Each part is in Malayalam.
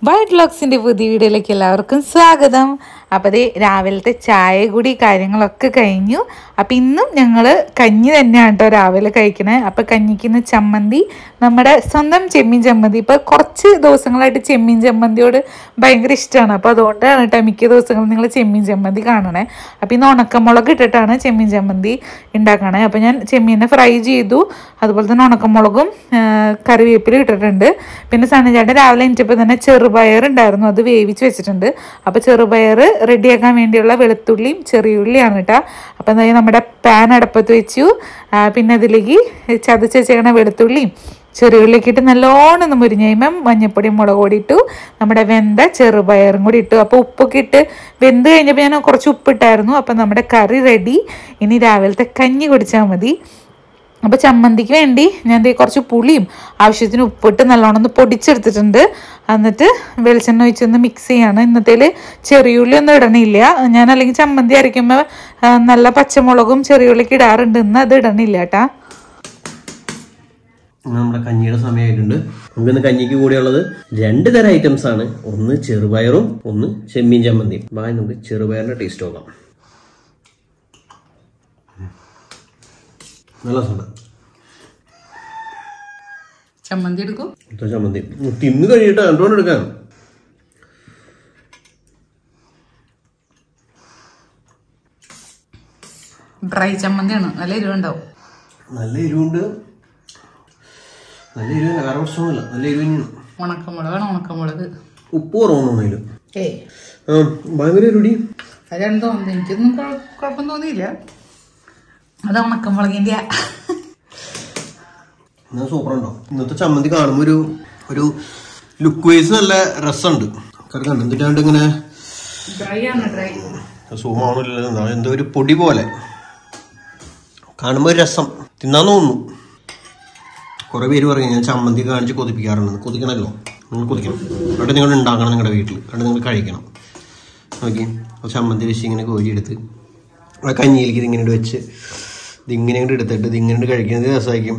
വൈറ്റ് ലോക്സിൻ്റെ പുതിയ വീഡിയോയിലേക്ക് എല്ലാവർക്കും സ്വാഗതം അപ്പോൾ അത് രാവിലത്തെ ചായ കൂടി കാര്യങ്ങളൊക്കെ കഴിഞ്ഞു അപ്പോൾ ഇന്നും ഞങ്ങൾ കഞ്ഞി തന്നെയാണ് കേട്ടോ രാവിലെ കഴിക്കണേ അപ്പോൾ കഞ്ഞിക്കുന്ന ചമ്മന്തി നമ്മുടെ സ്വന്തം ചെമ്മീൻ ചമ്മന്തി ഇപ്പോൾ കുറച്ച് ദിവസങ്ങളായിട്ട് ചെമ്മീൻ ചമ്മന്തിയോട് ഭയങ്കര ഇഷ്ടമാണ് അപ്പോൾ അതുകൊണ്ടാണ് കേട്ടോ മിക്ക ദിവസങ്ങളും നിങ്ങൾ ചെമ്മീൻ ചമ്മന്തി കാണണേ അപ്പോൾ ഇന്ന് ഉണക്കമുളക് ഇട്ടിട്ടാണ് ചെമ്മീൻ ചമ്മന്തി ഉണ്ടാക്കണേ അപ്പോൾ ഞാൻ ചെമ്മീനെ ഫ്രൈ ചെയ്തു അതുപോലെ തന്നെ ഉണക്കമുളകും ആ, കറിവേപ്പിലും ഇട്ടിട്ടുണ്ട് പിന്നെ സണ്ണിച്ചേട്ടൻ രാവിലെ എണീറ്റപ്പോൾ തന്നെ ചെറുപയർ ഉണ്ടായിരുന്നു അത് വേവിച്ച് വെച്ചിട്ടുണ്ട് അപ്പോൾ ചെറുപയർ റെഡിയാക്കാൻ വേണ്ടിയുള്ള വെളുത്തുള്ളിയും ചെറിയുള്ളിയാണ് കേട്ടോ അപ്പോൾ എന്തായാലും നമ്മുടെ പാൻ അടപ്പത്ത് വെച്ചു ആ, പിന്നെ അതിലേക്ക് ചതച്ച് വെച്ചേക്കണ വെളുത്തുള്ളിയും ചെറിയുള്ളിയൊക്കെ ഇട്ട് നല്ലോണം ഒന്ന് മുരിഞ്ഞ് കഴിയുമ്പം മഞ്ഞപ്പൊടിയും മുളക് പൊടി ഇട്ടു നമ്മുടെ വെന്ത ചെറുപയറും കൂടി ഇട്ടു അപ്പോൾ ഉപ്പൊക്കെ ഇട്ട് വെന്ത് കഴിഞ്ഞപ്പോൾ ഞാൻ കുറച്ച് ഉപ്പിട്ടായിരുന്നു അപ്പോൾ നമ്മുടെ കറി റെഡി ഇനി രാവിലത്തെ കഞ്ഞി കുടിച്ചാൽ മതി അപ്പോൾ ചമ്മന്തിക്ക് വേണ്ടി ഞാൻ ദേ കുറച്ച് പുളിയും ആവശ്യത്തിന് ഉപ്പിട്ട് നല്ലോണം ഒന്ന് പൊടിച്ചെടുത്തിട്ടുണ്ട് എന്നിട്ട് വെളിച്ചെണ്ണ ഒഴിച്ചൊന്ന് മിക്സ് ചെയ്യാണ് ഇന്നത്തേൽ ചെറിയുള്ളി ഒന്നും ഇടണില്ല ഞാൻ അല്ലെങ്കിൽ ചമ്മന്തി അരയ്ക്കുമ്പോൾ ആ, നല്ല പച്ചമുളകും ചെറിയുള്ളിക്ക് ഇടാറുണ്ട് ഇന്ന് അത് ഇടണില്ല കേട്ടാ ഇന്ന് നമ്മുടെ കഞ്ഞിയുടെ സമയമായിട്ടുണ്ട് നമുക്കിന്ന് കഞ്ഞിക്ക് കൂടിയുള്ളത് രണ്ട് തരം ഐറ്റംസ് ആണ് ഒന്ന് ചെറുപയറും ഒന്ന് ചെമ്മീൻ ചമ്മന്തിയും ബാ നമുക്ക് ചെറുപയറിന്റെ ടേസ്റ്റ് നോക്കാം നല്ല രസമുണ്ട് ചമ്മന്തി എടുക്കും ഇത്ര ചമ്മന്തി ഉം, തിന്ന് കഴിയിട്ട് രണ്ടുകൊണ്ട് എടുക്കാൻ ഡ്രൈ ചമ്മന്തിയാണ് നല്ല എരിവുണ്ടാവും നല്ല എരിവുണ്ട് നല്ല എരിവല്ല വേറെ പ്രശ്നമൊന്നുമില്ല നല്ല എരിവ് തന്നെയാണ് ഉണക്കമുളകാണ് ഉണക്കമുളക് ഉപ്പ് കുറവൊന്നും അതിൽ ഏയ് ആ ഭയങ്കര എരുടി അതാണ് തോന്നുന്നത് എനിക്കൊന്നും കുഴ- കുഴപ്പം തോന്നിയില്ല അത് ഉണക്കമുളകിൻ്റെ എന്നാ സൂപ്പർ ഉണ്ടോ ഇന്നത്തെ ചമ്മന്തി കാണുമ്പോൾ ഒരു ഒരു ലുക്ക് വൈസ് നല്ല രസമുണ്ട് കാരണം കണ്ടു എന്നിട്ടാണ്ട് ഇങ്ങനെ ഡ്രൈ ആണ് ഡ്രൈ സൂമാണില്ല എന്താണ് എന്തോ ഒരു പൊടി പോലെ കാണുമ്പോൾ ഒരു രസം തിന്നാൻ തോന്നുന്നു കുറെ പേര് പറയും ഞാൻ ചമ്മന്തി കാണിച്ച് കൊതിപ്പിക്കാറുണ്ട് കൊതിക്കണമല്ലോ നിങ്ങൾ കൊതിക്കണം അവിടെ നിങ്ങൾ ഉണ്ടാക്കണം നിങ്ങളുടെ വീട്ടിൽ അവിടെ നിങ്ങൾ കഴിക്കണം നോക്കി ആ ചമ്മന്തി വെച്ച് ഇങ്ങനെ കോരിയെടുത്ത് ആ കഞ്ഞിയിലേക്ക് ഇതിങ്ങനെ ഇട്ട് വെച്ച് ഇതിങ്ങനെ ഇങ്ങോട്ട് എടുത്തിട്ട് ഇതിങ്ങനെ ഇട്ട് കഴിക്കുന്നത് രസമായിരിക്കും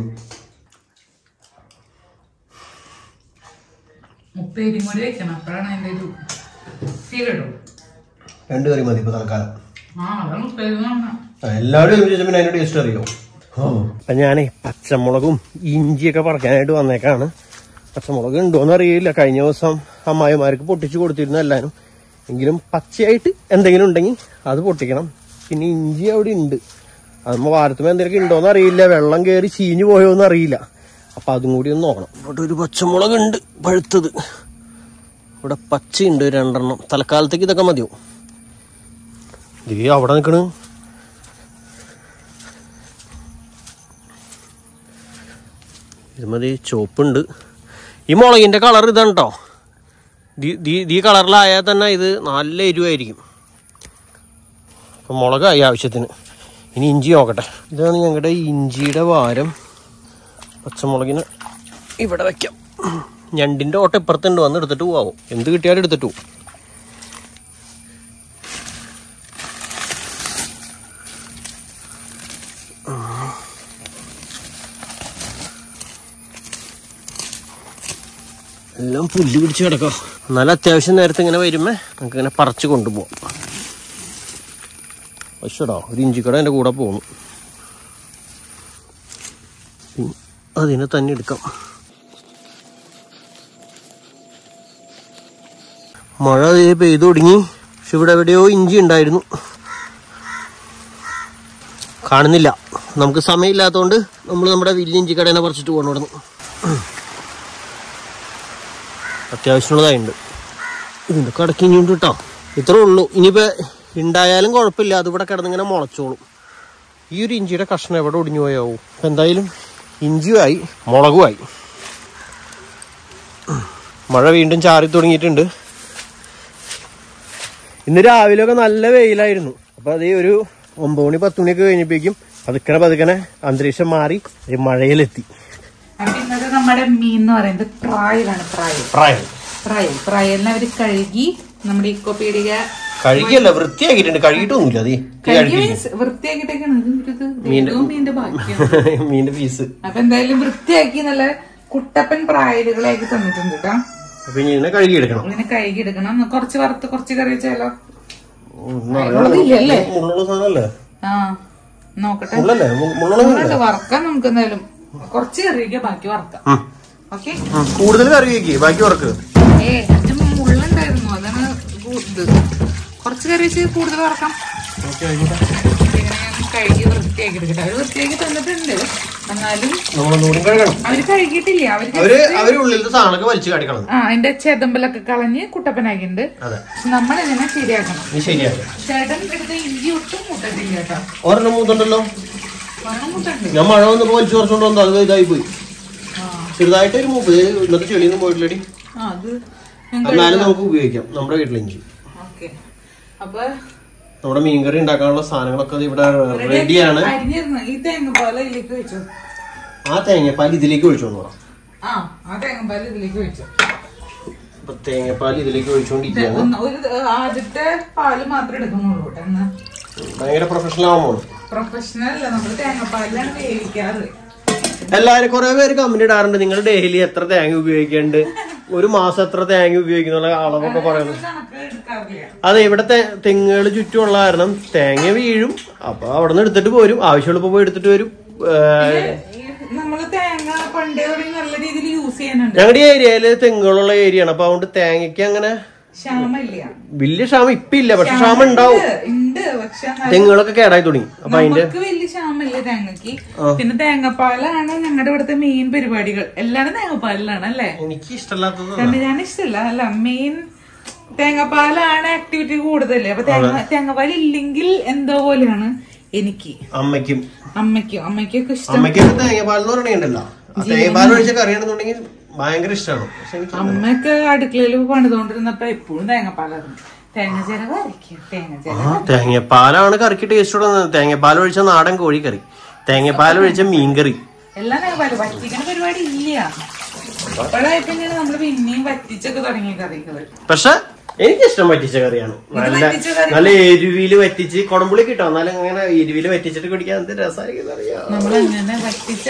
ഉപ്പേരിയും കൂടി വെക്കണം അപ്പോഴാണ് അതിൻ്റെ ഒരു ഫീൽ ഇടും രണ്ട് കറി മതി ഇപ്പൊ തൽക്കാലം ആ അതാണ് ഉപ്പേരി എന്ന് പറഞ്ഞാൽ ആ, എല്ലാവരും ഒരുമിച്ച് പിന്നെ അതിന്റെ ടേസ്റ്റ് അറിയോ അപ്പൊ ഞാനേ പച്ചമുളകും ഇഞ്ചിയൊക്കെ പറിക്കാനായിട്ട് വന്നേക്കാണ് പച്ചമുളക് ഉണ്ടോന്ന് അറിയില്ല കഴിഞ്ഞ ദിവസം അമ്മായിമാർക്ക് പൊട്ടിച്ചു കൊടുത്തിരുന്നു എല്ലാരും എങ്കിലും പച്ചയായിട്ട് എന്തെങ്കിലും ഉണ്ടെങ്കിൽ അത് പൊട്ടിക്കണം പിന്നെ ഇഞ്ചി അവിടെ ഉണ്ട് അതുമ്പോ വാരത്തുമ്പോ എന്തെങ്കിലും ഉണ്ടോന്ന് അറിയില്ല വെള്ളം കയറി ചീഞ്ഞു പോയോന്ന് അറിയില്ല അപ്പൊ അതും കൂടി ഒന്ന് നോക്കണം ഇവിടെ ഒരു പച്ചമുളക് ഉണ്ട് പഴുത്തത് ഇവിടെ പച്ചയുണ്ട് രണ്ടെണ്ണം തൽക്കാലത്തേക്ക് ഇതൊക്കെ മതിയോ ഇത് അവിടെ നിൽക്കണ് ഇത് മതി ചുവപ്പുണ്ട് ഈ മുളകിന്റെ കളർ ഇതാണ് കേട്ടോ ഈ കളറിലായാൽ തന്നെ ഇത് നല്ല എരിവായിരിക്കും അപ്പം മുളകായി ആവശ്യത്തിന് ഇനി ഇഞ്ചി നോക്കട്ടെ ഇതാണ് ഞങ്ങളുടെ ഇഞ്ചിയുടെ വാരം പച്ചമുളകിന് ഇവിടെ വെക്കാം ഞണ്ടിന്റെ ഓട്ടം ഇപ്പുറത്തുണ്ട് വന്ന് എടുത്തിട്ട് പോവാം എന്ത് കിട്ടിയാലും എടുത്തിട്ട് പോവും എല്ലാം പുല്ല് പിടിച്ച് കിടക്കാം എന്നാലും അത്യാവശ്യം നേരത്തെ ഇങ്ങനെ വരുമ്പോ നമുക്ക് ഇങ്ങനെ പറിച്ച് കൊണ്ടുപോകാം പക്ഷടാ ഒരു ഇഞ്ചിക്കട എൻ്റെ കൂടെ പോന്നു ഉം, അതിനെ തന്നെ എടുക്കാം മഴ ദേ പെയ്തു തുടങ്ങി പക്ഷെ ഇവിടെ എവിടെയോ ഇഞ്ചി ഉണ്ടായിരുന്നു കാണുന്നില്ല നമുക്ക് സമയമില്ലാത്തതുകൊണ്ട് നമ്മൾ നമ്മുടെ വലിയ ഇഞ്ചിക്കടേനെ പറിച്ചിട്ട് പോകണം ഇവിടെ നിന്ന് അത്യാവശ്യമുള്ളതായിട്ടുണ്ട് ഇതിന്റെ കടക്കിഞ്ഞുണ്ട് കേട്ടോ ഇത്രേ ഉള്ളൂ ഇനിയിപ്പോ ഉണ്ടായാലും കുഴപ്പമില്ല അതിവിടെ കിടന്നിങ്ങനെ മുളച്ചോളും ഈ ഒരു ഇഞ്ചിയുടെ കഷ്ണം എവിടെ ഒടിഞ്ഞു പോയാവും അപ്പൊ എന്തായാലും ഇഞ്ചിയുമായി മുളകുമായി മഴ വീണ്ടും ചാറി തുടങ്ങിയിട്ടുണ്ട് ഇന്ന് രാവിലെ ഒക്കെ നല്ല വെയിലായിരുന്നു അപ്പൊ അതേ ഒരു ഒമ്പത് മണി പത്ത് മണിയൊക്കെ കഴിഞ്ഞപ്പോഴേക്കും പതുക്കനെ പതുക്കനെ അന്തരീക്ഷം മാറി ഒരു മഴയിലെത്തി അപ്പൊ ഇന്നത്തെ നമ്മുടെ മീൻ എന്ന് പറയുന്നത് പ്രായലാണ് പ്രായം പ്രായം പ്രായം പ്രായലിനെ അവർ കഴുകി നമ്മുടെ ഇക്കോ പീടിക കഴുകിയല്ല വൃത്തിയാക്കിയിട്ടുണ്ട് കഴുകിയിട്ടൊന്നുമില്ല അതേ കഴുകി means വൃത്തിയാക്കിയിട്ടൊക്കെയാണ് ഇത് ഇത് ഇതും മീന്റെ ബാക്കിയാണ് മീന്റെ പീസ് അപ്പൊ എന്തായാലും വൃത്തിയാക്കി നല്ല കുട്ടപ്പൻ പ്രായലുകളാക്കി തന്നിട്ടുണ്ട് കേട്ടോ അപ്പൊ ഇനി ഇതിനെ കഴുകിയെടുക്കണം ഇതിനെ കഴുകി എടുക്കണം ഒന്ന് കുറച്ച് വറുത്ത് കുറച്ച് കറി വെച്ചാലോ ഒന്നും അറിയാതെ ഇല്ലല്ലേ? മുള്ളുള്ള സാധനല്ലേ ആ നോക്കട്ടെ മുള്ളല്ലേ മു- മുള്ളുള്ള മുള്ളുണ്ട് വറക്കാം നമുക്ക് എന്തായാലും കുറച്ച് കറി വയ്ക്കാം ബാക്കി വറക്കാം ഉം. ഓക്കെ ഉം. കൂടുതൽ കറി വെക്ക് ബാക്കി ഉറക്ക് ഏ അതിന്റെ മുള്ളുണ്ടായിരുന്നു അതാണ് കൂ- ഇത് കുറച്ച് കറി വെച്ച് കൂടുതൽ വറക്കാം ഓക്കെ ആയിക്കോട്ടെ പിന്നെ ഞാൻ കഴുകി വൃത്തിയാക്കി എടുക്കട്ടെ അവര് വൃത്തിയാക്കി തന്നിട്ടുണ്ട് എന്നാലും നമ്മളൊന്നുകൂടി കഴുകണം അവര് കഴുകിയിട്ടില്ല അവര് അവര് അവര് ഉള്ളിലത്തെ സാധനമൊക്കെ വലിച്ചു കാട്ടിക്കളഞ്ഞു ആ അതിന്റെ ചെതമ്പലൊക്കെ കളഞ്ഞ് കുട്ടപ്പനാക്കിണ്ട് അതെ പക്ഷെ നമ്മൾ ഇതിനെ ശരിയാക്കണം നീ ശരിയാക്കി ചേട്ടൻ എടുത്ത ഇഞ്ചി ഒട്ടും മുട്ടത്തില്ല കേട്ടോ ഒരെണ്ണം മൂത്തുണ്ടല്ലോ മണം മുട്ടുണ്ട് ഞാൻ മഴ വന്നപ്പോ വലിച്ചു കുറച്ചുകൊണ്ട് വന്നു അത് ഇതായി പോയി ആ ചെറുതായിട്ട് ഒരു മൂപ്പ് ഇത് ഇന്നത്തെ ചെളിയൊന്നും പോയിട്ടില്ലടി ആ, അത് എന്നാലും നമുക്ക് ഉപയോഗിക്കാം നമ്മുടെ വീട്ടിലെ ഇഞ്ചി ഓക്കെ അപ്പൊ നമ്മുടെ മീൻകറി ഉണ്ടാക്കാനുള്ള സാധനങ്ങളൊക്കെ ദേ ഇവിടെ റെഡിയാണ് അരിഞ്ഞിരുന്നു ഈ തേങ്ങപ്പാല ഇതിലേക്ക് വെച്ചു ആ തേങ്ങാപ്പാൽ ഇതിലേക്ക് ഒഴിച്ചോണ്ട് പോകാം ആ ആ തേങ്ങപ്പാല ഇതിലേക്ക് വെച്ചു അപ്പൊ തേങ്ങാപ്പാൽ ഇതിലേക്ക് ഒഴിച്ചുകൊണ്ടിരിക്കുകയാണ് ഒന്ന് ഒരു ആദ്യത്തെ പാല് മാത്രമേ എടുക്കുന്നുള്ളൂ കേട്ടോ എന്നാ ഭയങ്കര പ്രൊഫഷണൽ ആവുമ്പോൾ പ്രൊഫഷണൽ അല്ല നമ്മള് തേങ്ങപ്പാലിലാണ് വേവിക്കാറ് എല്ലാരും കുറെ പേര് കമന്റ് ഇടാറുണ്ട് നിങ്ങൾ ഡെയിലി എത്ര തേങ്ങ ഉപയോഗിക്കുന്നുണ്ട് ഒരു മാസം എത്ര തേങ്ങ ഉപയോഗിക്കുന്നുള്ള അളവൊക്കെ പറയുന്നത് കണക്ക് എടുക്കാറില്ല അതെ ഇവിടെ തെങ്ങുകൾ ചുറ്റുമുള്ള കാരണം തേങ്ങ വീഴും അപ്പൊ അവിടെ നിന്ന് എടുത്തിട്ട് പോരും ആവശ്യമുള്ളപ്പോ പോയി എടുത്തിട്ട് വരും ഏഹ്, ഈ നമ്മള് തേങ്ങ പണ്ടേ തുടങ്ങി നല്ല രീതിയിൽ യൂസ് ചെയ്യാനുണ്ട് ഞങ്ങളുടെ ഈ ഏരിയയില് തെങ്ങുകളുള്ള ഏരിയ ആണ് അപ്പൊ അതുകൊണ്ട് തേങ്ങയ്ക്ക് അങ്ങനെ ക്ഷാമില്ല വലിയ ക്ഷാമം ഇപ്പൊ ഇല്ല പക്ഷെ ക്ഷാമം ഉണ്ടാവും ഉണ്ട് പക്ഷെ എന്നാലും തെങ്ങുകളൊക്കെ കേടായി തുടങ്ങി അപ്പൊ അതിന്റെ നമുക്ക് വലിയ ക്ഷാമില്ല തേങ്ങക്ക് പിന്നെ തേങ്ങാപ്പാലാണ് ഞങ്ങളുടെ ഇവിടുത്തെ മെയിൻ പരിപാടികൾ എല്ലാരും തേങ്ങാപ്പാലിലാണ് അല്ലേ എനിക്ക് ഇഷ്ടമല്ലാത്തത് കാരണം ഞാൻ ഇഷ്ടമല്ല അല്ല മെയിൻ തേങ്ങാപ്പാലാണ് ആക്ടിവിറ്റി കൂടുതൽ അപ്പൊ തേങ്ങ തേങ്ങാപ്പാൽ ഇല്ലെങ്കിൽ എന്തോ പോലെയാണ് എനിക്ക് അമ്മയ്ക്കും അമ്മയ്ക്കും അമ്മയ്ക്കൊക്കെ ഇഷ്ടം അമ്മയ്ക്കൊക്കെ തേങ്ങാപ്പാൽ എന്ന് പറയണുണ്ടല്ലോ ആ തേങ്ങാപ്പാൽ ഒഴിച്ച കറിയാണെന്നുണ്ടെങ്കിൽ ഭയങ്കര ഇഷ്ടമാണ് പക്ഷെ എനിക്ക് അമ്മയൊക്കെ അടുക്കളയിൽ പണിതുകൊണ്ടിരുന്നപ്പോ എപ്പോഴും തേങ്ങാപ്പാലായിരുന്നു തേങ്ങ ചിലവ് അരയ്ക്കും തേങ്ങ ചിലവ് ആ തേങ്ങാപ്പാലാണ് കറിക്ക് ടേസ്റ്റ് ഉള്ളത് തേങ്ങാപ്പാൽ ഒഴിച്ച നാടൻ കോഴിക്കറി തേങ്ങാപ്പാൽ ഒഴിച്ച മീൻകറി എല്ലാം തേങ്ങാപ്പാല് വറ്റിക്കണ പരിപാടി ഇല്ല അപ്പോഴായി പിന്നീട് നമ്മള് പിന്നെയും വറ്റിച്ചൊക്കെ തുടങ്ങിയ കറികള് പക്ഷെ എനിക്കിഷ്ടം വറ്റിച്ച കറിയാണ് നല്ല വറ്റിച്ച കറി നല്ല എരുവില് വറ്റിച്ച് കുടമ്പുളി കിട്ടും എന്നാലും അങ്ങനെ എരുവില് വറ്റിച്ചിട്ട് കുടിക്കാൻ എന്ത് രസമായിരിക്കും അറിയാം നമ്മൾ അങ്ങനെ വറ്റിച്ച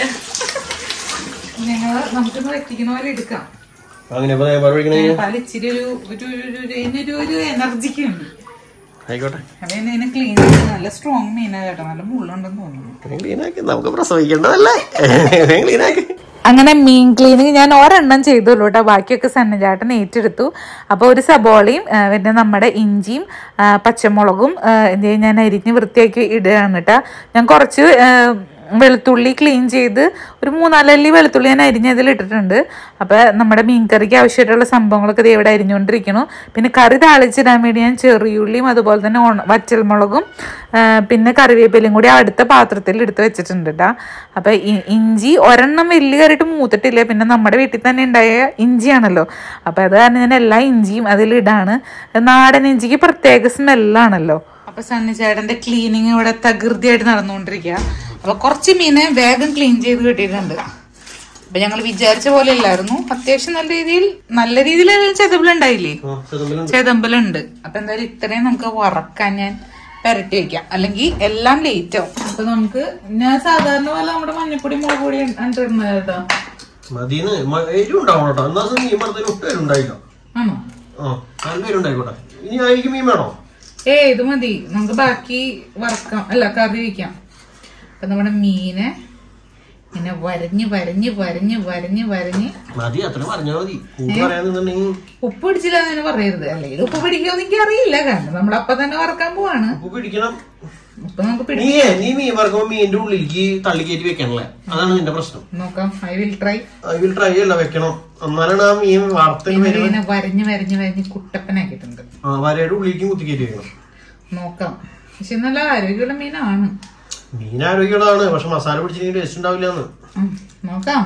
ഞങ്ങള് നമുക്കൊന്ന് വറ്റിക്കണ പോലെ എടുക്കാം അങ്ങനെ ഇപ്പൊ തേങ്ങാപ്പാൽ ഒഴിക്കണേ പാൽ ഇച്ചിരി ഒരു ഒരു ഒരു- ഒരു ഇതിനൊരു ഒരു എനർജിക്ക് ഉണ്ട് ആയിക്കോട്ടെ അപ്പൊ എന്നെ ഇതിനെ ക്ലീൻ ചെയ്ത് നല്ല സ്ട്രോങ് മീനാ കേട്ടോ നല്ല മുള്ളുണ്ടെന്ന് തോന്നുന്നു ക്ലീനാക്കി നമുക്ക് പ്രസവിക്കേണ്ടതല്ലേ ക്ലീനാക്കി അങ്ങനെ മീൻ ക്ലീനിങ് ഞാൻ ഒരെണ്ണം ചെയ്തുള്ളൂ കേട്ടോ ബാക്കിയൊക്കെ സന്നചാട്ടൻ ഏറ്റെടുത്തു അപ്പോൾ ഒരു സബോളയും ആ, പിന്നെ നമ്മുടെ ഇഞ്ചിയും ആ, പച്ചമുളകും ആ, ഇത് ഞാൻ അരിഞ്ഞ് വൃത്തിയാക്കി ഇടുകയാണ് കേട്ടോ ഞാൻ കുറച്ച് ആ, വെളുത്തുള്ളി ക്ലീൻ ചെയ്ത് ഒരു മൂന്നാലല്ലി വെളുത്തുള്ളി ഞാൻ അരിഞ്ഞ് അതിൽ ഇട്ടിട്ടുണ്ട് അപ്പോൾ നമ്മുടെ മീൻ കറിക്ക് ആവശ്യമായിട്ടുള്ള സംഭവങ്ങളൊക്കെ ദേ ഇവിടെ അരിഞ്ഞുകൊണ്ടിരിക്കുന്നു പിന്നെ കറി താളിച്ചിടാൻ വേണ്ടി ഞാൻ ചെറിയുള്ളിയും അതുപോലെ തന്നെ ഉണ വറ്റൽമുളകും ആ, പിന്നെ കറിവേപ്പിലയും കൂടി അടുത്ത പാത്രത്തിൽ എടുത്ത് വെച്ചിട്ടുണ്ട് കേട്ടോ അപ്പോൾ ഇഞ്ചി ഒരെണ്ണം വലിയ കറിയിട്ട് മൂത്തിട്ടില്ല പിന്നെ നമ്മുടെ വീട്ടിൽ തന്നെ ഉണ്ടായ ഇഞ്ചിയാണല്ലോ അപ്പോൾ അത് കാരണം ഞാൻ എല്ലാ ഇഞ്ചിയും അതിലിടാണ് നാടൻ ഇഞ്ചിക്ക് പ്രത്യേക സ്മെല്ലാണല്ലോ അപ്പൊ സണ്ണി ചേട്ടന്റെ ക്ലീനിങ് ഇവിടെ തകൃതിയായിട്ട് നടന്നുകൊണ്ടിരിക്കുക അപ്പൊ കുറച്ച് മീനെ വേഗം ക്ലീൻ ചെയ്ത് കിട്ടിയിട്ടുണ്ട് അപ്പൊ ഞങ്ങൾ വിചാരിച്ച പോലെ ഇല്ലായിരുന്നു അത്യാവശ്യം നല്ല രീതിയിൽ നല്ല രീതിയിൽ ചെതമ്പിലുണ്ടായില്ലേ ചെതമ്പലുണ്ട് അപ്പൊ എന്തായാലും ഇത്രയും നമുക്ക് വറക്കാൻ ഞാൻ പെരട്ടി വെക്കാം അല്ലെങ്കിൽ എല്ലാം ലേറ്റ് ആവും അപ്പൊ നമുക്ക് ഞാൻ സാധാരണ പോലെ നമ്മുടെ മഞ്ഞപ്പൊടി മുളക് പൊടി ഇടുന്നത് കേട്ടോ മതിന്ന് എരിവ് ഉണ്ടാവണം കേട്ടോ എന്നാ മീൻ മറന്നതിന് ഒട്ടും എരിവ് ഉണ്ടായില്ല ആണോ ആ നല്ല പേര് ഉണ്ടായിക്കോട്ടെ ഇനി എനിക്ക് മീൻ വേണോ ഏ ഇത് മതി നമുക്ക് ബാക്കി വറക്കാം അല്ല കറി വെക്കാം അപ്പൊ നമ്മുടെ മീനെ ഇങ്ങനെ വരഞ്ഞ് വരഞ്ഞ് വരഞ്ഞ് വരഞ്ഞ് വരഞ്ഞ് മതി അത്ര പറഞ്ഞാൽ മതി കൂട്ടി പറയാൻ നിന്നുണ്ടെങ്കിൽ ഉപ്പ് പിടിച്ചില്ല എന്ന് പറയരുത് അല്ലെങ്കിൽ ഉപ്പ് പിടിക്കുമെന്ന് എനിക്ക് അറിയില്ല കാരണം നമ്മൾ അപ്പൊ തന്നെ വറക്കാൻ പോവാണ് ഉപ്പ് പിടിക്കണം ഉപ്പ് നമുക്ക് പിടി നീയേ നീ മീൻ വറക്കുമ്പോ മീനിന്റെ ഉള്ളിലേക്ക് തള്ളി കയറ്റി വെക്കണല്ലേ അതാണ് നിന്റെ പ്രശ്നം നോക്കാം ഐ വിൽ ട്രൈ അതിൽ ട്രൈ അല്ല വെക്കണം എന്നാലാണ് ആ മീൻ വാർത്തയിൽ വരും ഇങ്ങനെ വരഞ്ഞ് വരഞ്ഞ് വരഞ്ഞ് കുട്ടപ്പനാക്കിയിട്ടുണ്ട് ആ വരയുടെ ഉള്ളിലേക്കും കുത്തി കയറ്റി വെക്കണം നോക്കാം പക്ഷെ നല്ല ആരോഗ്യമുള്ള മീനാണ് മീൻ ആരോഗ്യമുള്ളതാണ് പക്ഷെ മസാല പിടിച്ചില്ലെങ്കിൽ ടേസ്റ്റ് ഉണ്ടാവില്ല എന്ന് ഉം, നോക്കാം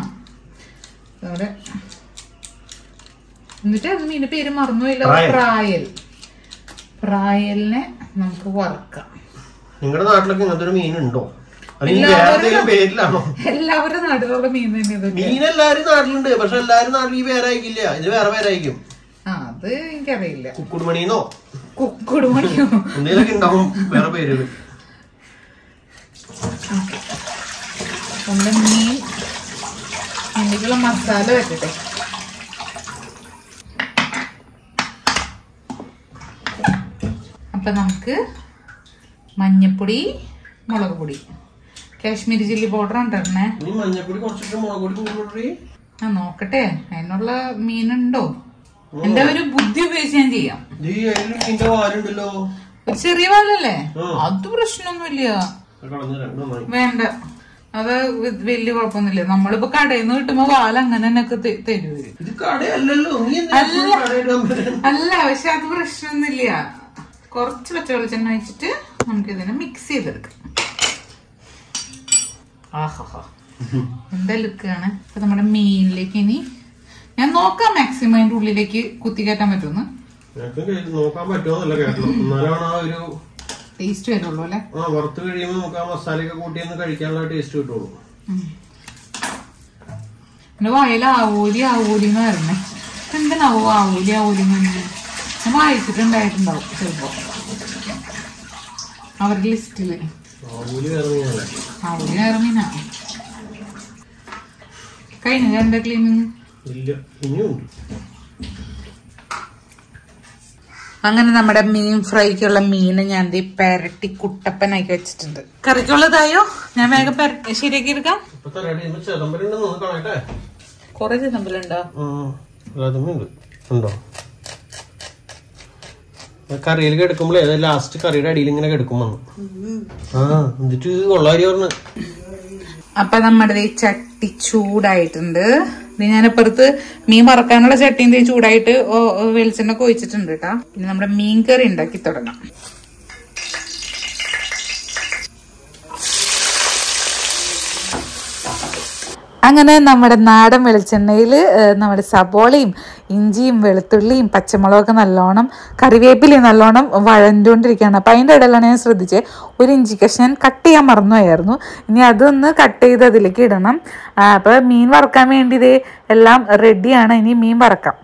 അവിടെ എന്നിട്ട് അത് മീനിന്റെ പേര് മറന്നുപോയില്ല പ്രായൽ. പ്രായൽ പ്രായലിനെ നമുക്ക് വറക്കാം നിങ്ങളുടെ നാട്ടിലൊക്കെ ഇങ്ങനത്തെ ഒരു മീൻ ഉണ്ടോ അല്ലെങ്കിൽ വേറെ എന്തെങ്കിലും പേരിലാണോ എല്ലാവരുടെ നാട്ടിലുള്ള മീൻ തന്നെ ഇത് മീൻ എല്ലാരും നാട്ടിലുണ്ട് പക്ഷെ എല്ലാരും നാട്ടിൽ ഈ പേരായിരിക്കില്ല ഇത് വേറെ പേരായിരിക്കും ആ അത് എനിക്കറിയില്ല കുക്കുടുമണിന്നോ കുക്കുടുമണിയോ എന്തെങ്കിലുമൊക്കെ ഉണ്ടാവും വേറെ പേരുകൾ നമ്മുടെ മീൻ മീനിക്കുള്ള മസാല വെക്കട്ടെ അപ്പൊ നമുക്ക് മഞ്ഞപ്പൊടി മുളക് പൊടി കാശ്മീരി ചില്ലി പൗഡർ ഉണ്ടേ നീ മഞ്ഞപ്പൊടി കുറച്ചിട്ട് മുളക് പൊടി കൂടുതൽ ആ നോക്കട്ടെ അതിനുള്ള മീനുണ്ടോ എന്റെ ഒരു ബുദ്ധി ഉപയോഗിച്ച് ഞാൻ ചെയ്യാം നീ അതിൽ മീൻ്റെ വാലുണ്ടല്ലോ ഒരു ചെറിയ വാലല്ലേ ആ. അത് പ്രശ്നമൊന്നുമില്ല അത് കളഞ്ഞ് രണ്ടെണ്ണമായി വേണ്ട അത് വ- വലിയ കുഴപ്പമൊന്നുമില്ല നമ്മളിപ്പോ കടയിൽ നിന്ന് കിട്ടുമ്പോ വാല അങ്ങനെ തന്നെ ഒക്കെ ത- തരും ഇവര്. ഇത് കടയല്ലല്ലോ നീ എന്തിനാ അല്ല. കടയിടാൻ വരുന്നത്? അല്ല പക്ഷെ അത് പ്രശ്നമൊന്നുമില്ല കുറച്ച് പച്ച വെളിച്ചെണ്ണ വെച്ചിട്ട് നമുക്ക് ഇതിനെ മിക്സ് ചെയ്തെടുക്കാം ആഹാ എന്താ ലുക്കാണ് അപ്പൊ നമ്മുടെ മീനിലേക്ക് ഇനി ഞാൻ നോക്കാം മാക്സിമം അതിന്റെ ഉള്ളിലേക്ക് കുത്തി കയറ്റാൻ പറ്റുമെന്ന് നിനക്ക് ഇത് നോക്കാൻ പറ്റുമോന്നല്ല കേട്ടോ എന്നാലാണ് ആ ഒരു ടേസ്റ്റ് വരുള്ളൂ അല്ലെ ആ വറുത്ത് കഴിയുമ്പോൾ നമുക്ക് ആ മസാലയൊക്കെ കൂട്ടിയൊന്ന് കഴിക്കാനുള്ള ടേസ്റ്റ് കിട്ടുള്ളൂ എന്റെ വായിൽ ആവൂലി ആവൂലി എന്ന് പറഞ്ഞേ എന്തിനാവോ ആവൂലി ആവൂലി എന്ന് പറഞ്ഞേ ഞാൻ വായിച്ചിട്ടുണ്ടായിട്ടുണ്ടാവും ചിലപ്പോ അവരുടെ ലിസ്റ്റില് ആവൂലി വേറെ മീനല്ല ആവൂലി വേറെ മീനാ കഴിഞ്ഞ എന്താ ക്ലീനിങ് ഇല്ല ഇനിയുണ്ട് അങ്ങനെ നമ്മുടെ മീൻ ഫ്രൈക്കുള്ള മീൻ ഞാൻ ദേ പെരട്ടി കുട്ടപ്പനാക്കി വെച്ചിട്ടുണ്ട് കറിക്കുള്ളതായോ ഞാൻ വേഗം പെരട്ടി ശരിയാക്കി എടുക്കാം ഇപ്പൊ തരാടി ഇന്ന് ചെതമ്പലുണ്ടെന്ന് ഒന്ന് കാണട്ടെ കൊറേ ചെന്നമ്പലുണ്ടോ അതുമുണ്ട് ഉണ്ടോ കറിയിൽ കിടക്കുമ്പോഴേ അത് ലാസ്റ്റ് കറിയുടെ അടിയിൽ ഇങ്ങനെ കിടക്കും വന്ന് ആ എന്നിട്ട് കൊള്ളാരി പറഞ്ഞു അപ്പൊ നമ്മുടെ ഈ ചട്ടി ചൂടായിട്ടുണ്ട് ഇത് ഞാനിപ്പുറത്ത് മീൻ വറക്കാനുള്ള ചട്ടിയും ദേ ചൂടായിട്ട് ഓ- ഓ വെളിച്ചെണ്ണ ഒക്കെ ഒഴിച്ചിട്ടുണ്ട് കേട്ടാ പിന്നെ നമ്മുടെ മീൻ കറി ഉണ്ടാക്കി തുടങ്ങാം അങ്ങനെ നമ്മുടെ നാടൻ വെളിച്ചെണ്ണയിൽ നമ്മുടെ സബോളയും ഇഞ്ചിയും വെളുത്തുള്ളിയും പച്ചമുളകൊക്കെ നല്ലോണം കറിവേപ്പിലയും നല്ലോണം വഴഞ്ഞുകൊണ്ടിരിക്കുകയാണ് അപ്പം അതിൻ്റെ ഇടയിലാണ് ഞാൻ ശ്രദ്ധിച്ചത് ഒരു ഇഞ്ചി കഷ്ണം കട്ട് ചെയ്യാൻ മറന്നുപോയായിരുന്നു ഇനി അതൊന്ന് കട്ട് ചെയ്ത് അതിലേക്ക് ഇടണം അപ്പോൾ മീൻ വറക്കാൻ വേണ്ടി ഇത് എല്ലാം റെഡിയാണ് ഇനി മീൻ വറക്കാം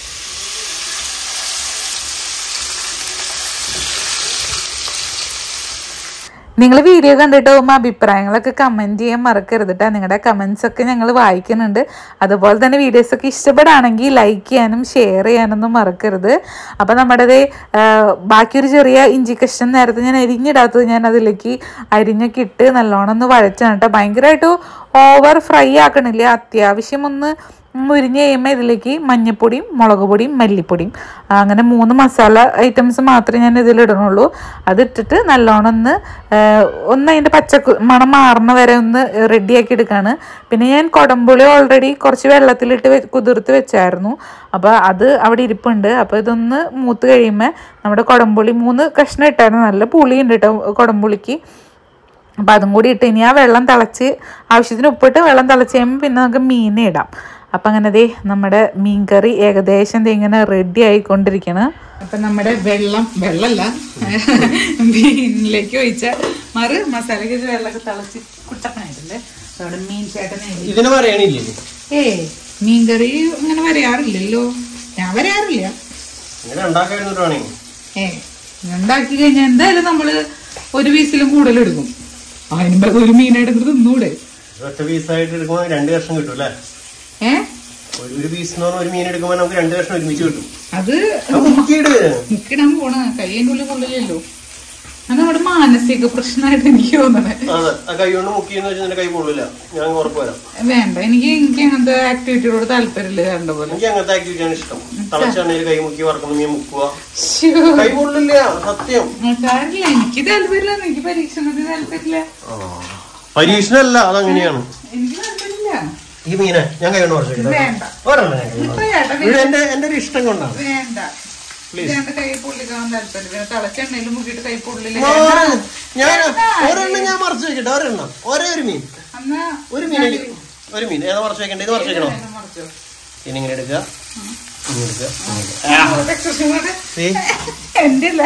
നിങ്ങൾ വീഡിയോ കണ്ടിട്ട് പോകുമ്പോൾ അഭിപ്രായങ്ങളൊക്കെ കമൻറ്റ് ചെയ്യാൻ മറക്കരുത് കേട്ടോ നിങ്ങളുടെ കമൻസ് ഒക്കെ ഞങ്ങൾ വായിക്കുന്നുണ്ട് അതുപോലെ തന്നെ വീഡിയോസ് ഒക്കെ ഇഷ്ടപ്പെടുകയാണെങ്കിൽ ലൈക്ക് ചെയ്യാനും ഷെയർ ചെയ്യാനൊന്നും മറക്കരുത് അപ്പോൾ നമ്മുടെ ദേ, ആ, ബാക്കിയൊരു ചെറിയ ഇഞ്ചി കഷ്ണം നേരത്തെ ഞാൻ അരിഞ്ഞിടാത്തത് ഞാൻ അതിലേക്ക് അരിഞ്ഞൊക്കെ ഇട്ട് നല്ലോണം ഒന്ന് വഴച്ചാണ് കേട്ടോ ഭയങ്കരമായിട്ട് ഓവർ ഫ്രൈ ആക്കണില്ല അത്യാവശ്യം ഒന്ന് മുരിഞ്ഞ് കഴിയുമ്പോൾ ഇതിലേക്ക് മഞ്ഞപ്പൊടിയും മുളക് പൊടിയും മല്ലിപ്പൊടിയും അങ്ങനെ മൂന്ന് മസാല ഐറ്റംസ് മാത്രമേ ഞാൻ ഇതിലിടണുള്ളൂ അതിട്ടിട്ട് നല്ലോണം ഒന്ന് ആ, ഒന്ന് അതിൻ്റെ പച്ച മണം മാറുന്ന വരെ ഒന്ന് റെഡിയാക്കി എടുക്കുകയാണ് പിന്നെ ഞാൻ കുടംപുളി ഓൾറെഡി കുറച്ച് വെള്ളത്തിലിട്ട് വെ- കുതിർത്ത് വെച്ചായിരുന്നു അപ്പോൾ അത് അവിടെ ഇരിപ്പുണ്ട് അപ്പോൾ ഇതൊന്ന് മൂത്ത് കഴിയുമ്പോൾ നമ്മുടെ കുടംപുളി മൂന്ന് കഷ്ണം ഇട്ടായിരുന്നു നല്ല പുളിയുണ്ട് കേട്ടോ കുടംപുളിക്ക് അപ്പം അതും കൂടി ഇട്ട് ഇനി ആ വെള്ളം തിളച്ച് ആവശ്യത്തിന് ഉപ്പിട്ട് വെള്ളം തിളച്ച് കഴിയുമ്പോൾ പിന്നെ നമുക്ക് മീനെ ഇടാം അപ്പം അങ്ങനെ ദേ നമ്മുടെ മീൻ കറി ഏകദേശം ദേ ഇങ്ങനെ റെഡി ആയിക്കൊണ്ടിരിക്കണം അപ്പം നമ്മുടെ വെള്ളം വെള്ളമല്ല മീനിലേക്ക് ഒഴിച്ച മറ് മസാലയ്ക്ക് വെച്ച് വെള്ളമൊക്കെ തിളച്ച് കുട്ടപ്പനായിട്ടല്ലേ അവിടെ മീൻ ചേട്ടനെ ഇതിന് പറയണില്ലേ ഏ മീൻ കറി അങ്ങനെ വരാറില്ലല്ലോ ഞാൻ വരാറില്ല ഇങ്ങനെ ഉണ്ടാക്കായിരുന്നു വേണമെങ്കിൽ ഏ ഉണ്ടാക്കി കഴിഞ്ഞാൽ എന്തായാലും നമ്മള് ഒരു പീസിലും കൂടുതൽ എടുക്കും അതിന് പകരം ഒരു മീൻ എടുത്തിട്ട് തിന്നൂടെ ഒറ്റ പീസായിട്ട് എടുക്കുമ്പോൾ രണ്ട് കഷ്ണം കിട്ടും അല്ലേ ഏ ഒരു- ഒരു പീസ് എന്ന് പറഞ്ഞാൽ ഒരു മീൻ എടുക്കുമ്പോൾ നമുക്ക് രണ്ട് കഷ്ണം ഒരുമിച്ച് കിട്ടും അത് അത് മുക്കിയിട് മുക്കിടാൻ പോണ കയ്യൻ്റെ ഉള്ളിൽ കൊള്ളില്ലല്ലോ അത് നമ്മുടെ മാനസിക പ്രശ്നമായിട്ട് എനിക്ക് തോന്നണേ അതെ ആ കൈ കൊണ്ട് മുക്കിയെന്ന് വെച്ചാൽ നിന്റെ കൈ പൊള്ളില്ല ഞാൻ ഉറപ്പ് വരാം വേണ്ട എനിക്ക് എനിക്ക് അങ്ങനത്തെ ആക്ടിവിറ്റിയോട് താല്പര്യമില്ല കണ്ട പോലെ എനിക്ക് അങ്ങനത്തെ ആക്ടിവിറ്റിയാണ് ഇഷ്ടം തിളച്ചെണ്ണയിൽ കൈ മുക്കി വറക്കുന്ന മീൻ മുക്കുക ശ്ശോ. കൈ പൊള്ളില്ല സത്യം കാര്യമില്ല എനിക്ക് താല്പര്യമില്ല എനിക്ക് പരീക്ഷണത്തിന് താല്പര്യമില്ല പരീക്ഷണല്ല അതങ്ങനെയാണ് എനിക്ക് താല്പര്യമില്ല ഈ മീനെ ഞാൻ കൈ കൊണ്ട് കുറച്ചേക്കട്ടെ വേണ്ട ഒരെണ്ണം ഞാൻ കൈ കൊണ്ട് ഇപ്പൊ ചേട്ടൻ ഇത് എന്റെ എന്റെ ഒരു ഇഷ്ടം കൊണ്ടാണ് വേണ്ട രണ്ട് കൈ പൊള്ളിക്കാൻ താല്പര്യം തിളച്ചെണ്ണയിൽ മുക്കിയിട്ട് കൈ പൊള്ളില്ല ആ, ഞാൻ ഒരെണ്ണം ഞാൻ മറച്ചു വെക്കട്ടെ ഒരെണ്ണം ഒരേ ഒരു മീൻ എന്നാ ഒരു മീൻ എടു- ഒരു മീൻ ഏതാ മറച്ചു വെക്കണ്ടേ ഇത് മറച്ചു വെക്കണോ വേഗം മറിച്ചോ. ഇനി ഇങ്ങനെ എടുക്കുക ഇങ്ങനെ എടുക്കുക ഇങ്ങനെ എടുക്കുക. ഒരു expression കൂടെ. See? എന്റെ അല്ല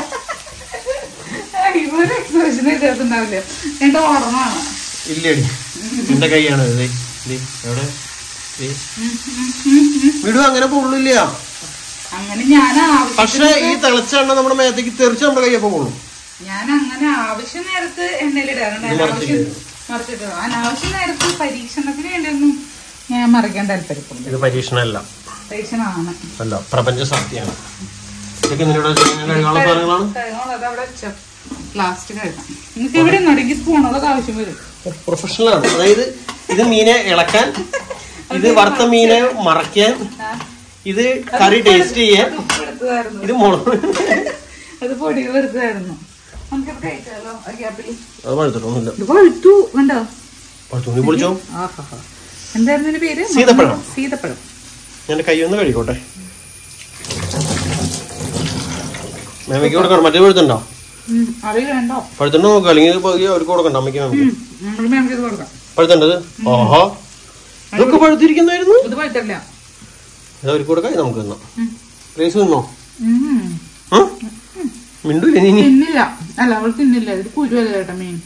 ഇവര് എക്സ്പ്രഷൻ ഇല്ലാത്തുണ്ടാവില്ല എന്റെ ഓർമ്മമാണ് ഇല്ലടി എന്റെ കൈയാണ് ഇത് ദേ, ദേ, എവിടെ ദേ. വിടു അങ്ങനെ പൊള്ളില്ല അങ്ങനെ ഞാൻ ആവശ്യം പക്ഷെ ഈ തിളച്ച എണ്ണ നമ്മുടെ മേത്തേക്ക് തെറിച്ച് നമ്മുടെ കൈയപ്പോ കൊള്ളും ഞാൻ അങ്ങനെ ആവശ്യം നേരത്ത് എണ്ണയിലിടാറുണ്ട് ഇത് അനാവശ്യം മറിച്ചിട്ട് മറിച്ചിട്ട് അനാവശ്യം നേരത്ത് പരീക്ഷണത്തിന് വേണ്ടിയൊന്നും ഞാൻ മറിക്കാൻ താല്പര്യപ്പെടുന്നു ഇത് പരീക്ഷണമല്ല പരീക്ഷണമാണ് അല്ല പ്രപഞ്ച സത്യമാണ് ഇതൊക്കെ എന്തിനാ കഴിക്കാനുള്ള സാധനങ്ങളാണ് ലാസ്റ്റ് കഴിക്കാം നിങ്ങൾക്ക് എവിടെ നടുക്കി സ്പൂണുകളൊക്കെ ആവശ്യം വരും പ്രൊഫഷണൽ ആണ് അതായത് ഇത് മീനെ ഇളക്കാൻ ഇത് വറുത്ത മീനെ മറയ്ക്കാൻ ഇത് കറി ടേസ്റ്റ് ചെയ്യാൻ ഉപ്പ് എടുത്തതായിരുന്നു ഇത് മുളക് അത് പൊടികൾ എടുത്തതായിരുന്നു നമുക്കിത് കഴിച്ചാലോ ആ ഗ്യാപ്പിൽ അത് പഴുത്തിട്ടൊന്നുമില്ല ഇത് പഴുത്തു കണ്ടോ പഴുത്തു നീ പൊളിച്ചോ ആഹാ എന്തായിരുന്നു ഇതിന്റെ പേര് സീതപ്പഴം. സീതപ്പഴം ഞാൻ കൈ ഒന്ന് കഴിക്കോട്ടെ മേമയ്ക്ക് കൊടുക്കണം മറ്റേ പഴുത്തുണ്ടോ ഉം, അത് വേണ്ടോ പഴുത്തുണ്ടോ നോക്കുക അല്ലെങ്കിൽ പകുതി അവർക്ക് കൊടുക്കണ്ട അമ്മയ്ക്ക് മേമയ്ക്ക് നമ്മൾ നമുക്ക് ഇത് കൊടുക്കാം പഴുത്തുണ്ടത് ഓഹോ ഇതൊക്കെ പഴുത്തിരിക്കുന്നായിരുന്നു ഇത് പഴുത്തല്ല ഇത് അവർക്ക് കൊടുക്കാം ഇത് നമുക്ക് തിന്നാം ഉം. ഗ്രേസ് തിന്നോ ഉം. ഉം? മിണ്ടൂല നീ തിന്നില്ല അല്ല അവൾ തിന്നില്ല ഇത് കുരുവല്ല ചേട്ടാ മീൻ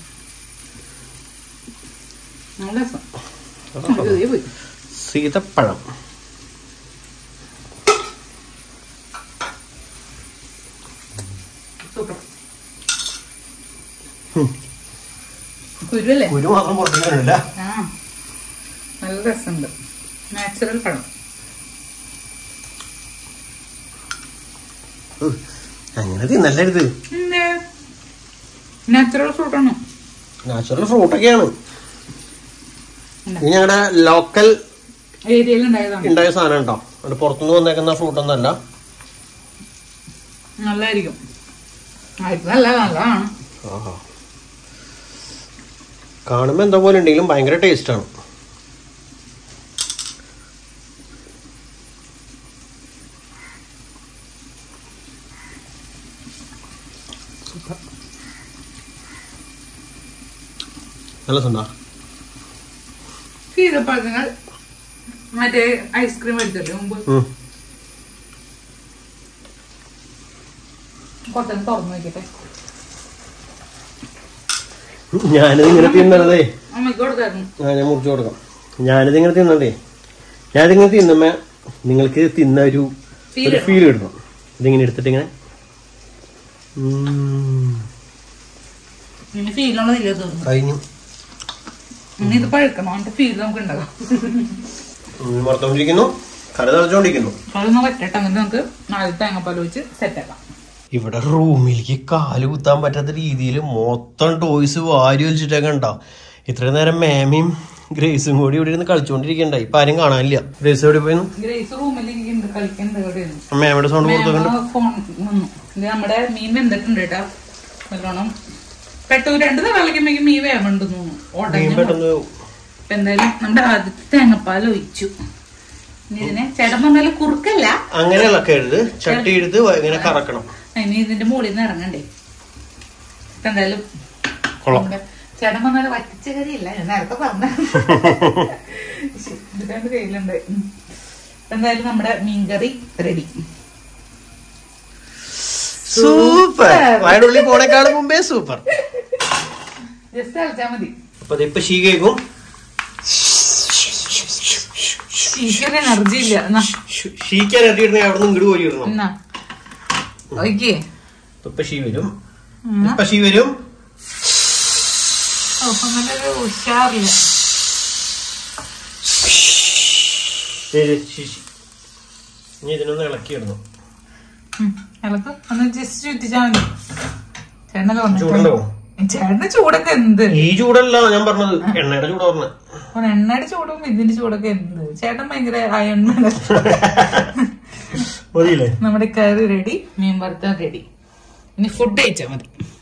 നല്ല രസം ഇത് ദേ പോയി സീതപ്പഴം സൂപ്പർ കുരുവല്ലേ കുരു മാത്രം പുറത്തേക്കില്ല ആ നല്ല രസമുണ്ട് നാച്ചുറൽ പഴം അങ്ങനെ തിന്നല്ലരുത് നാച്ചുറൽ ഫ്രൂട്ടാണ് നാച്ചുറൽ ഫ്രൂട്ടൊക്കെയാണ് ഇത് ഞങ്ങളുടെ ലോക്കൽ ഏരിയയിൽ ഉണ്ടായതാണ് ഉണ്ടായ സാധനം ഉണ്ടോ അത് പുറത്തുനിന്ന് വന്നേക്കുന്ന ഫ്രൂട്ട് ഒന്നല്ല നല്ലതായിരിക്കും ആ, ഇത് നല്ല നല്ലതാണ് ആഹാ. കാണുമ്പോ എന്താ പോലെ ഉണ്ടെങ്കിലും ഭയങ്കര ടേസ്റ്റ് ആണ് നല്ല സുന്ദാ സീതപ്പഴങ്ങൾ മറ്റേ ഐസ്ക്രീം എടുത്തില്ലേ മുമ്പ് കൊട്ടൻ തുറന്നു നോക്കിട്ടെ ഞാനിത് ഇങ്ങനെ തിന്നണതേ അമ്മയ്ക്ക് കൊടുത്തായിരുന്നു ആ, ഞാൻ മുറിച്ചു കൊടുക്കാം ഞാനിത് ഇങ്ങനെ തിന്നണ്ടേ ഞാനിതിങ്ങനെ തിന്നുമ്പോ നിങ്ങൾക്ക് തിന്ന ഒരു Feel ഒരു ഫീൽ കിട്ടണം ഇതിങ്ങനെ എടുത്തിട്ട് ഇങ്ങനെ ഉം. ഇനി ഫീലുള്ളതില്ല തോന്നുന്നു കഴിഞ്ഞു ഇനി ഇത് പഴുക്കണം അതിന്റെ ഫീൽ നമുക്ക് ഉണ്ടാകാം ഉം, വറുത്തോണ്ടിരിക്കുന്നു കറി തിളച്ചോണ്ടിരിക്കുന്നു അതൊന്ന് പറ്റട്ടെ അങ്ങനെ നമുക്ക് നാല് തേങ്ങാപ്പാൽ വെച്ച് സെറ്റ് ആക്കാം ഇവിടെ റൂമിലേക്ക് കാല് കുത്താൻ പറ്റാത്ത രീതിയിൽ മൊത്തം ടോയ്സ് വാരി വലിച്ചിട്ടൊക്കെ ഉണ്ടാവും ഇത്രയും നേരം മേമയും ഗ്രേസും കൂടി ഇവിടെ ഇരുന്ന് കളിച്ചോണ്ടിരിക്കണ്ട ഇപ്പൊ ആരും കാണാനില്ല ഗ്രേസ് എവിടെ പോയിരുന്നു ഗ്രേസ് റൂമിൽ ഇരിക്കുന്നുണ്ട് കളിക്കുന്നുണ്ട് ഇവിടെ ഇരുന്ന്. മേമയുടെ സൗണ്ട് കൊടുത്തോണ്ട് മേമ ഫോൺ വന്നു ഇത് നമ്മുടെ മീൻ വെന്തിട്ടുണ്ട് കേട്ടോ നല്ലോണം പെട്ടു രണ്ട് തവണ കളിക്കുമ്പോഴേക്കും മീൻ വേവുണ്ട് തോന്നുന്നു മീൻ ഉടനെ പെട്ടെന്ന് ഇപ്പൊ എന്തായാലും നമ്മുടെ ആദ്യത്തെ തേങ്ങാപ്പാൽ ഒഴിച്ചു ഇനി ഇതിനെ ചേട്ടൻ പറഞ്ഞാല് കുറുക്കല്ല അങ്ങനെ ഇളക്കരുത് ചട്ടി എടുത്ത് വ- ഇങ്ങനെ കറക്കണം ഇനി ഇതിന്റെ മുകളിൽ നിന്ന് ഇറങ്ങണ്ടേ ഇപ്പൊ എന്തായാലും കൊള്ളാം നമ്മുടെ ചേട്ടൻ പറഞ്ഞാല് വറ്റിച്ച കറിയില്ല ഞാൻ നേരത്തെ പറഞ്ഞ ഇതിന്റെ കയ്യിലുണ്ട് ഉം. ഇപ്പൊ എന്തായാലും നമ്മുടെ മീൻകറി റെഡി സൂപ്പർ വയനുള്ളിൽ പോണേക്കാളും മുമ്പേ സൂപ്പർ ജസ്റ്റ് കളിച്ചാ മതി അപ്പൊ ഇതിപ്പോ ഷീ കേക്കും എനിക്കൊരു എനർജി ഇല്ല എന്നാ ഷീക്കാൻ ഇറങ്ങിയിരുന്നെ അവിടെ നിന്ന് ഇങ്ങോട്ട് പോരി ഇടണം എന്നാ ഓക്കേ ഇപ്പൊ ഷീ വരും ഇപ്പൊ ഷീ വരും ഓ അങ്ങനെ ഒരു ഉഷാറില്ല ദേ, ദേ, ഷീ, ഷീ. ഇനി ഇതിനൊന്ന് ഇളക്കി ഇടണം ഉം. ഇളക്ക് ഒന്ന് ജസ്റ്റ് ചുറ്റിച്ചാ മതി ചേട്ടനല്ലേ ചൂടുണ്ടോ പറഞ്ഞു ചേട്ടന്റെ ചൂടൊക്കെ എന്ത് ഈ ചൂടല്ല ഞാൻ പറഞ്ഞത് എണ്ണയുടെ ചൂട് പറഞ്ഞത് ഓൻ എണ്ണയുടെ ചൂടും ഇതിന്റെ ചൂടൊക്കെ എന്ത് ചേട്ടൻ ഭയങ്കര അയൺമാൻ മതിയില്ലേ നമ്മുടെ കറി റെഡി മീൻ വറുത്ത റെഡി ഇനി ഫുഡ് കഴിച്ചാ മതി